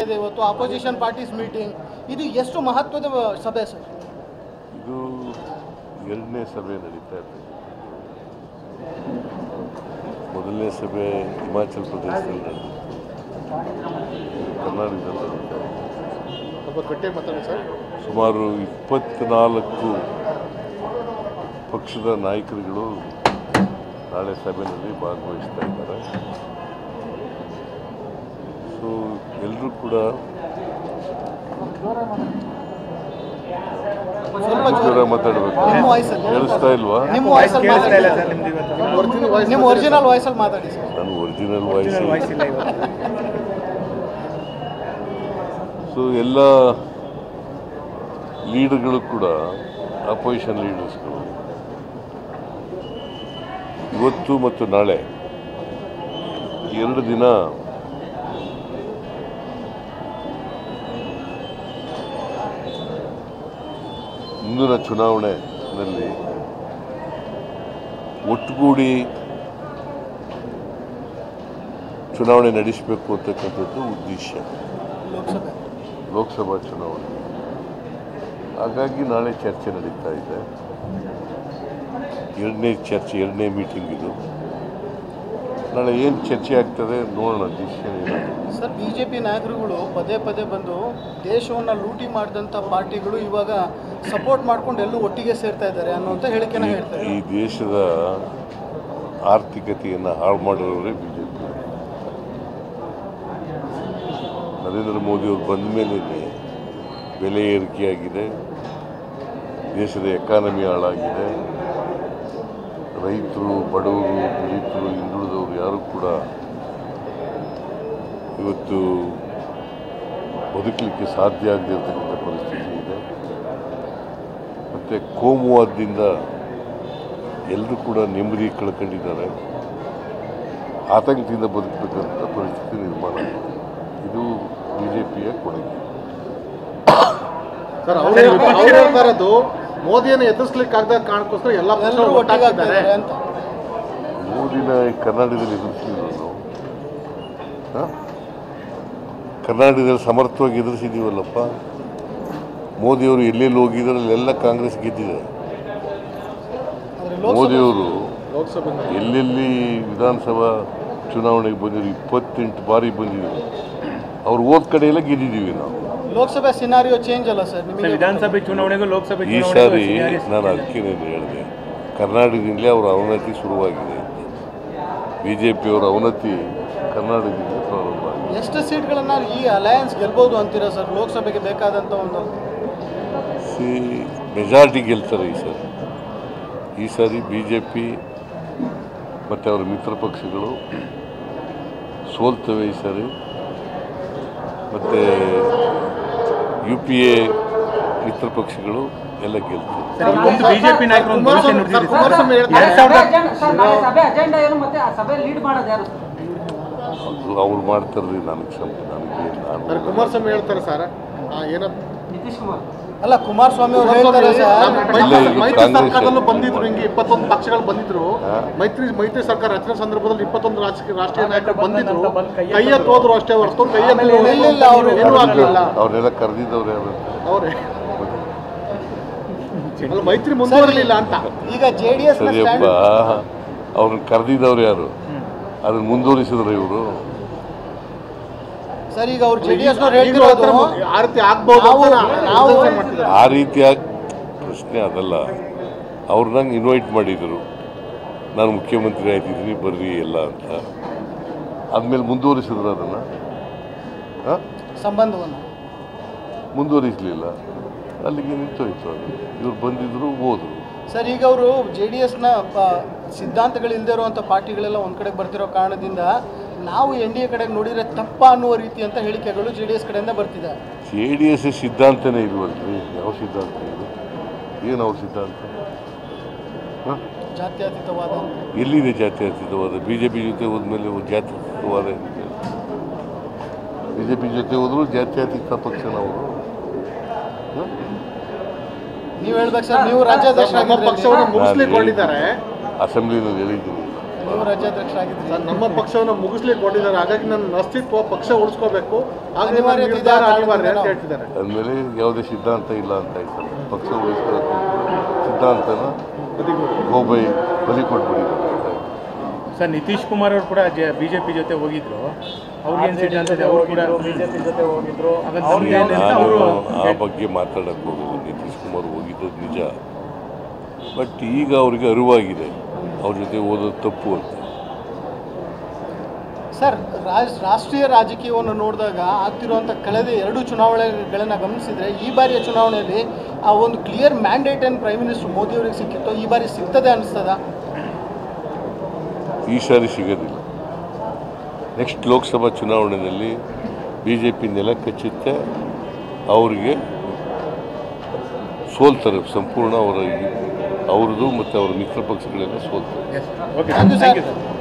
ಇದೆ ಇವತ್ತು opposition parties meeting ಇದು ಎಷ್ಟು ಮಹತ್ವದ ಸಭೆ ಸರ್ ಇದು ಎರಡನೇ ಸಭೆ ನಡೀತಾ ಇದೆ ಮೊದಲನೇ ಸಭೆ ಹಿಮಾಚಲ ಪ್ರದೇಶದಲ್ಲಿ ನಡೆದಿತ್ತು ಕರ್ನಾಟಕದಲ್ಲಿ ನಡೀತಾ ಇದೆ. ಸ್ವಲ್ಪ ಗಟ್ಟಿಯಾಗಿ ಮಾತಾಡಿ ಸರ್ ಸುಮಾರು ಇಪ್ಪತ್ನಾಲ್ಕು ಪಕ್ಷದ ನಾಯಕರುಗಳು ನಾಳೆ ಸಭೆಯಲ್ಲಿ ಭಾಗವಹಿಸ್ತಾ ಇದ್ದಾರೆ ಸೊ ಎಲ್ಲರೂ ಕೂಡ ಸ್ವಲ್ಪ ಜೋರ ಜೋರ ಮಾತಾಡಬೇಕು ನಿಮ್ಮ ವಾಯ್ಸಲ್ಲಿ ಕೇಳಿಸ್ತಾ ಇಲ್ವಾ ನಿಮ್ಮ ವಾಯ್ಸಲ್ಲಿ ಕೇಳಿಸ್ತಾ ಇಲ್ಲ ಮಾತಾಡಿ ಸರ್ ನಿಮ್ದು ಇವತ್ತು ನಿಮ್ಮ ಒರಿಜಿನಲ್ ವಾಯ್ಸ್ ನಿಮ್ಮ ಒರಿಜಿನಲ್ ವಾಯ್ಸಲ್ಲಿ ಮಾತಾಡಿ ಸರ್ ನಾನು ಒರಿಜಿನಲ್ ವಾಯ್ಸ್ ಒರಿಜಿನಲ್ ವಾಯ್ಸ್ ಇಲ್ಲ ಇವತ್ತು ಸೊ ಎಲ್ಲ ಲೀಡರ್ಗಳು ಕೂಡ ಅಪೋಸಿಷನ್ ಲೀಡರ್ಸ್ಗಳು ಇವತ್ತು ಮತ್ತು ನಾಳೆ ಎರಡು ದಿನ ಮುಂದಿನ ಚುನಾವಣೆಯಲ್ಲಿ ಒಟ್ಟುಗೂಡಿ ಚುನಾವಣೆ ನಡೆಸಬೇಕು ಅಂತಕ್ಕಂಥದ್ದು ಉದ್ದೇಶ ಲೋಕಸಭೆ ಲೋಕಸಭಾ ಚುನಾವಣೆ ಹಾಗಾಗಿ ನಾಳೆ ಚರ್ಚೆ ನಡೀತಾ ಇದೆ ಎರಡನೇ ಚರ್ಚೆ ಎರಡನೇ ಮೀಟಿಂಗ್ ಇದು ನಾಳೆ ಏನು ಚರ್ಚೆ ಆಗ್ತದೆ ನೋಡೋಣ ಡಿಸಿಷನ್ ಏನಾಗುತ್ತೆ ಸರ್ ಬಿ ಜೆ ಪಿ ನಾಯಕರುಗಳು ಪದೇ ಪದೇ ಬಂದು ದೇಶವನ್ನು ಲೂಟಿ ಮಾಡಿದಂಥ ಪಾರ್ಟಿಗಳು ಇವಾಗ ಸಪೋರ್ಟ್ ಮಾಡ್ಕೊಂಡು ಎಲ್ಲೂ ಒಟ್ಟಿಗೆ ಸೇರ್ತಾ ಇದ್ದಾರೆ ಅನ್ನೋಂಥ ಹೇಳಿಕೆನ ಹೇಳ್ತಾರೆ ಈ ದೇಶದ ಆರ್ಥಿಕತೆಯನ್ನು ಹಾಳು ಮಾಡಿರೋರೇ B J P Narendra Modi ಅವರು ಬಂದ ಮೇಲೆ ಬೆಲೆ ಏರಿಕೆಯಾಗಿದೆ ದೇಶದ ಎಕಾನಮಿ ಹಾಳಾಗಿದೆ ರೈತರು ಬಡವರು ದಲಿತರು ಹಿಂದುಳಿದವರು ಯಾರು ಕೂಡ ಇವತ್ತು ಬದುಕಲಿಕ್ಕೆ ಸಾಧ್ಯ ಆಗದೆ ಇರತಕ್ಕಂಥ ಪರಿಸ್ಥಿತಿ ಇದೆ ಮತ್ತು ಕೋಮುವಾದದಿಂದ ಎಲ್ಲರೂ ಕೂಡ ನೆಮ್ಮದಿ ಕಳ್ಕೊಂಡಿದ್ದಾರೆ ಆತಂಕದಿಂದ ಬದುಕಬೇಕಂತ ಪರಿಸ್ಥಿತಿ ನಿರ್ಮಾಣ ಆಗಿದೆ ಇದು ಬಿ ಜೆ ಪಿಯ ಕೊಡುಗೆ ಸರ್ ಅವ್ರು ಅವ್ರು ಹೇಳ್ತಾ ಇರೋದು ಮೋದಿಯನ್ನು ಎದುರಿಸ್ಲಿಕ್ಕೆ ಆಗದ ಕಾರಣಕ್ಕೋಸ್ಕರ ಎಲ್ಲ ಎಲ್ಲರೂ ಪಕ್ಷಗಳು ಒಟ್ಟಿಗೆ ಒಟ್ಟಾಗ್ತಿದ್ದಾರೆ ಆಗ್ತಿದ್ದಾರೆ ಅಂತ ಮೋದಿನ ಈ ಕರ್ನಾಟಕದಲ್ಲಿ ಎದುರಿಸಿದ್ರು ನಾವು ಹ? ಕರ್ನಾಟಕದಲ್ಲಿ ಸಮರ್ಥವಾಗಿ ಎದುರಿಸಿದ್ದೀವಲ್ಲಪ್ಪ ಮೋದಿಯವರು ಎಲ್ಲೆಲ್ಲಿ ಹೋಗಿದ್ದಾರೆ ಅಲ್ಲೆಲ್ಲ ಕಾಂಗ್ರೆಸ್ ಗೆದ್ದಿದೆ ಆದರೆ ಲೋಕಸಭೆ ಮೋದಿಯವರು ಲೋಕಸಭೆ ಎಲ್ಲೆಲ್ಲಿ ವಿಧಾನಸಭಾ ಚುನಾವಣೆಗೆ ಬಂದಿದ್ರು ಇಪ್ಪತ್ತೆಂಟು ಬಾರಿ ಬಂದಿದ್ರು ಅವ್ರು ಹೋದ ಕಡೆ ಎಲ್ಲ ಗೆದ್ದಿದ್ದೀವಿ ನಾವು ಲೋಕಸಭೆ ಸಿನಾರಿಯೋ ಚೇಂಜ್ ಅಲ್ಲ ಸರ್ ಸರ್ ನಿಮಗೆ ವಿಧಾನಸಭೆ ಚುನಾವಣೆಗೂ ಲೋಕಸಭೆ ಈ ಚುನಾವಣೆಗೂ ಸಾರಿ scenario ನಾನು ಅದಕ್ಕೆ ಹೇಳಿದೆ ಕರ್ನಾಟಕದಿಂದಲೇ ಅವರ ಅವನತಿ ಶುರುವಾಗಿದೆ ಬಿ ಜೆ ಪಿಯವರ ಅವನತಿ ಕರ್ನಾಟಕದಿಂದ ಪ್ರಾರಂಭ ಆಗಿದೆ ಎಷ್ಟು ಸೀಟ್ಗಳನ್ನ ಈ ಅಲಯನ್ಸ್ ಗೆಲ್ಬೋದು ಅಂತೀರಾ ಸರ್ ಲೋಕಸಭೆಗೆ ಬೇಕಾದಂಥ ಒಂದು ಸಿ ಮೆಜಾರಿಟಿ ಗೆಲ್ತಾರೆ ಈ ಸಾರಿ ಈ ಸಾರಿ ಬಿ ಜೆ ಪಿ ಮತ್ತು ಅವರ ಮಿತ್ರ ಪಕ್ಷಗಳು ಸೋಲ್ತವೆ ಈ ಸಾರಿ ಮತ್ತು ಯು ಪಿ ಎ ಮಿತ್ರ ಪಕ್ಷಗಳು ಎಲ್ಲ ಗೆಲ್ತವೆ ಸರ್ ಇವತ್ತು ಬಿಜೆಪಿ ನಾಯಕರು ಒಂದು ಭವಿಷ್ಯ ನುಡಿದಿದ್ದಾರೆ ಕುಮಾರಸ್ವಾಮಿ ಸರ್ ಹೇಳ್ತಾರೆ ಎರಡ್ ಸಭೆ ಸಾವಿರದ ಅಜೆಂಡಾ ಸರ್ ನಾಳೆ ಸಭೆ ಅಜೆಂಡಾ ಏನು ಮತ್ತೆ ಆ ಸಭೆ ಲೀಡ್ ಮಾಡೋದು ಯಾರು ಅದು ಅವ್ರು ಮಾಡ್ತಾರ್ರಿ ನನಗೆ ಸಂ ನನಗೆ ಸರ್ ನಾನು ಕುಮಾರಸ್ವಾಮಿ ಹೇಳ್ತಾರೆ ಸರ್ ಏನೋ ನಿತೀಶ್ ಕುಮಾರ್ ಅಲ್ಲ ಕುಮಾರಸ್ವಾಮಿ ಅವರು ಹೇಳ್ತಾರೆ ಸರ್ ನಮ್ಮ ಇಲ್ಲ, ಮೈತ್ರಿ ಈಗ ಮೈತ್ರಿ ಕಾಂಗ್ರೆಸ್ ಸರ್ಕಾರದಲ್ಲೂ ಬಂದಿದ್ರು ಹಿಂಗೆ ಇಪ್ಪತ್ತೊಂದು ಪಕ್ಷಗಳು ಬಂದಿದ್ರು ಹಾ. ಮೈತ್ರಿ ಮೈತ್ರಿ ಸರ್ಕಾರ ರಚನೆ ಸಂದರ್ಭದಲ್ಲಿ ಇಪ್ಪತ್ತೊಂದು ರಾಜಕೀಯ ರಾಷ್ಟ್ರೀಯ ನಾಯಕರು ಬಂದಿದ್ರು ಕೈ ಎತ್ತೋದ್ರು ಅಷ್ಟೇ ಹೊರತು ಕೈ ಇಲ್ಲ, ಅವ್ರು ಏನೂ ಆಗಲಿಲ್ಲ ಅವ್ರನ್ನೆಲ್ಲ ಕರೆದಿದ್ದವ್ರು ಯಾರು ಅವರೇ ಅಲ್ಲ ಮೈತ್ರಿ ಮುಂದುವರಲಿಲ್ಲ ಅಂತ ಈಗ ಜೆ ಡಿ ಎಸ್ ಸರಿಯಪ್ಪ ಅವ್ರನ್ನ ಕರೆದಿದ್ದವ್ರು ಯಾರು ಅದನ್ನ ಮುಂದುವರಿಸಿದ್ರು ಇವರು ಸರ್ ಈಗ ಅವ್ರು ಜೆ ಡಿ ಎಸ್ ಈಗಲೂ ಹೇಳ್ತಿರೋದು ಹತ್ರ ಆ ರೀತಿ ಆಗ್ಬೋದು ಅಂತ ನಾವು- ನಾವು- ಯೋಚನೆ ಮಾಡ್ತಿದ್ದಾರೆ. ಆ ರೀತಿಯಾಗಿ ಪ್ರಶ್ನೆ ಅದಲ್ಲ ಅವ್ರನ್ನ ಇನ್ವೈಟ್ ಮಾಡಿದರು ನಾನು ಮುಖ್ಯಮಂತ್ರಿ ಆಯ್ತಿದ್ದೀನಿ ಬರ್ರಿ ಎಲ್ಲ ಅಂತ ಆದ್ಮೇಲೆ ಮುಂದುವರಿಸಿದ್ರು ಅದನ್ನು ಹಾಂ ಸಂಬಂಧವನ್ನು ಮುಂದುವರಿಸಲಿಲ್ಲ ಅಲ್ಲಿಗೆ ನಿಂತೋಯ್ತು ಅದು ಇವ್ರು ಬಂದಿದ್ರು ಹೋದರು ಸರ್ ಈಗ ಅವರು ಜೆ ಡಿ ಎಸ್ನ ಸಿದ್ಧಾಂತಗಳಿಲ್ಲದೆ ಇರುವಂಥ ಪಾರ್ಟಿಗಳೆಲ್ಲ ಒಂದು ಕಡೆ ಬರ್ತಿರೋ ಕಾರಣದಿಂದ ನಾವು ಎನ್ ಡಿ ಎ ಕಡೆಗೆ ನೋಡಿದರೆ ತಪ್ಪ ಅನ್ನುವ ರೀತಿ ಅಂತ ಹೇಳಿಕೆಗಳು ಜೆ ಡಿ ಎಸ್ ಕಡೆಯಿಂದ ಬರ್ತಿದೆ ಜೆ ಡಿ ಎಸ್ ಸಿದ್ಧಾಂತನೇ ಇಲ್ವಲ್ರಿ ಯಾವ ಸಿದ್ಧಾಂತ ಇದು ಏನು ಅವ್ರ ಸಿದ್ಧಾಂತ ಹಾಂ ಜಾತ್ಯತೀತವಾದ ಅಂತ. ಎಲ್ಲಿದೆ ಜಾತ್ಯತೀತವಾದ ಬಿ ಜೆ ಪಿ ಜೊತೆ ಹೋದ್ಮೇಲೆ ಜಾತ್ಯತೀತವಾದ ಬಿ ಜೆ ಪಿ ಜೊತೆ ಹೋದ್ರು ಜಾತ್ಯತೀತ ಪಕ್ಷ ನಾವು ಹ? ನೀವು ಹೇಳ್ಬೇಕು ಸರ್ ನೀವು ರಾಜ್ಯಾಧ್ಯಕ್ಷ ನಮ್ಮ ಪಕ್ಷವನ್ನು ಮುಗಿಸ್ಲಿಕ್ಕೆ ಹೊರಟಿದ್ದಾರೆ ಅಸೆಂಬ್ಲಿನಲ್ಲಿ ಹೇಳಿದ್ದೀನಿ ನೀವು ರಾಜ್ಯಾಧ್ಯಕ್ಷರಾಗಿದ್ದೀರಿ ಸರ್ ನಮ್ಮ ಪಕ್ಷವನ್ನು ಮುಗಿಸ್ಲಿಕ್ಕೆ ಕೊಟ್ಟಿದ್ದಾರೆ ಹಾಗಾಗಿ ನನ್ನ ಅಸ್ತಿತ್ವ ಪಕ್ಷ ಉಳಿಸ್ಕೋಬೇಕು ಹಾಗಾಗಿ ನನ್ನ ಅನಿವಾರ್ಯತೆ ಇದೆ, ನಿರ್ಧಾರ ಆ ಅನಿವಾರ್ಯ ಅಂತ ಕಾರಣದಿಂದ ಹೇಳ್ತಿದ್ದಾರೆ ಅಂದಮೇಲೆ ಯಾವುದೇ ಸಿದ್ಧಾಂತ ಇಲ್ಲ ಅಂತ ಆಯ್ತಲ್ಲ ಪಕ್ಷ ಉಳಿಸ್ಕೊಳ್ಳೋಕೆ ಸಿದ್ಧಾಂತನ ಗೋಬೈ ಬಲಿ ಕೊಟ್ಬಿಟ್ಟಿದ್ದಾರೆ ಸರ್ ನಿತೀಶ್ ಕುಮಾರ್ ಅವರು ಕೂಡ ಬಿಜೆಪಿ ಜೊತೆ ಹೋಗಿದ್ರು ಅವ್ರಿಗೇನು ಸಿದ್ಧಾಂತ ಇದೆ ಅವರು ಕೂಡ ಬಿಜೆಪಿ ಜೊತೆ ಹೋಗಿದ್ರು ಹಾಗಾದ್ರೆ ನಮ್ಗೆ ಏನು ಅಂತ ನಾನು ಅವರು ಆ ಬಗ್ಗೆ ಮಾತಾಡಕ್ಕೆ ಹೋಗೋದು ನಿತೀಶ್ ಕುಮಾರ್ ಹೋಗಿದ್ದದ್ದು ನಿಜ ಬಟ್ ಈಗ ಅವ್ರಿಗೆ ಅರಿವಾಗಿದೆ ಅವ್ರ ಜೊತೆ ಓದೋದು ತಪ್ಪು ಅಂತ ಸರ್ ರಾಜ್ ರಾಷ್ಟ್ರೀಯ ರಾಜಕೀಯವನ್ನು ನೋಡಿದಾಗ ಆಗ್ತಿರುವಂಥ ಕಳೆದ ಎರಡು ಚುನಾವಣೆಗಳನ್ನು ಗಮನಿಸಿದರೆ ಈ ಬಾರಿಯ ಚುನಾವಣೆಯಲ್ಲಿ ಆ ಒಂದು ಕ್ಲಿಯರ್ ಮ್ಯಾಂಡೇಟ್ ಏನು ಪ್ರೈಮ್ ಮಿನಿಸ್ಟರ್ ಮೋದಿ ಅವರಿಗೆ ಸಿಕ್ಕಿತ್ತು ಈ ಬಾರಿ ಸಿಗ್ತದೆ ಅನಿಸ್ತದ ಈ ಸಾರಿ ಸಿಗೋದಿಲ್ಲ ನೆಕ್ಸ್ಟ್ ಲೋಕಸಭಾ ಚುನಾವಣೆಯಲ್ಲಿ ಬಿ ಜೆ ಪಿ ನೆಲ ಕಚ್ಚುತ್ತೆ ಅವರಿಗೆ ಸೋಲ್ತಾರೆ ಸಂಪೂರ್ಣ ಅವರ ಅವ್ರದ್ದು ಮತ್ತು ಅವರ ಮಿತ್ರ ಪಕ್ಷಗಳೆಲ್ಲ ಸೋಲ್ತಾರೆ okay thank you thank you sir sir